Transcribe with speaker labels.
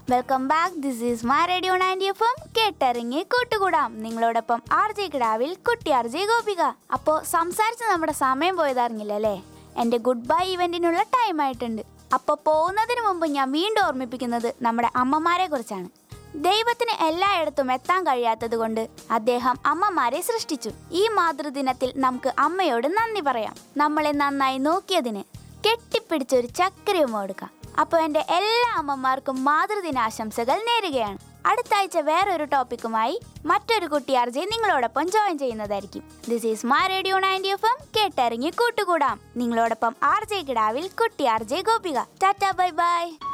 Speaker 1: welcome back this is my radio ninety F M കേട്ടിറങ്ങി കൂട്ടുകൂടാം നിങ്ങളോടൊപ്പം ആർ ജെ കിടാവിൽ കുട്ടി ആർ ജെ ഗോപിക അപ്പോൾ സംസാരിച്ച് നമ്മുടെ സമയം പോയതറിഞ്ഞില്ല അല്ലേ എൻ്റെ ഗുഡ് ബൈ ഇവൻറ്റിനുള്ള ടൈം ആയിട്ടുണ്ട് അപ്പോൾ പോകുന്നതിന് മുമ്പ് ഞാൻ വീണ്ടും ഓർമ്മിപ്പിക്കുന്നത് നമ്മുടെ അമ്മമാരെ കുറിച്ചാണ് ദൈവത്തിന് എല്ലായിടത്തും എത്താൻ കഴിയാത്തത് കൊണ്ട് അദ്ദേഹം അമ്മമാരെ സൃഷ്ടിച്ചു ഈ മാതൃദിനത്തിൽ നമുക്ക് അമ്മയോട് നന്ദി പറയാം നമ്മളെ നന്നായി നോക്കിയതിന് കെട്ടിപ്പിടിച്ചൊരു ചക്കരയും കൊടുക്കാം അപ്പോൾ എൻ്റെ എല്ലാ അമ്മമാർക്കും മാതൃദിനാശംസകൾ നേരുകയാണ് അടുത്ത ആഴ്ച വേറൊരു ടോപ്പിക്കുമായി മറ്റൊരു കുട്ടി ആർജെ നിങ്ങളോടൊപ്പം ജോയിൻ ചെയ്യുന്നതായിരിക്കും this is my radio ninety F M കേട്ടിറങ്ങി കൂട്ടുകൂടാം നിങ്ങളോടൊപ്പം ആർ ജെ കിടാവിൽ കുട്ടി R J Gopika tata bye by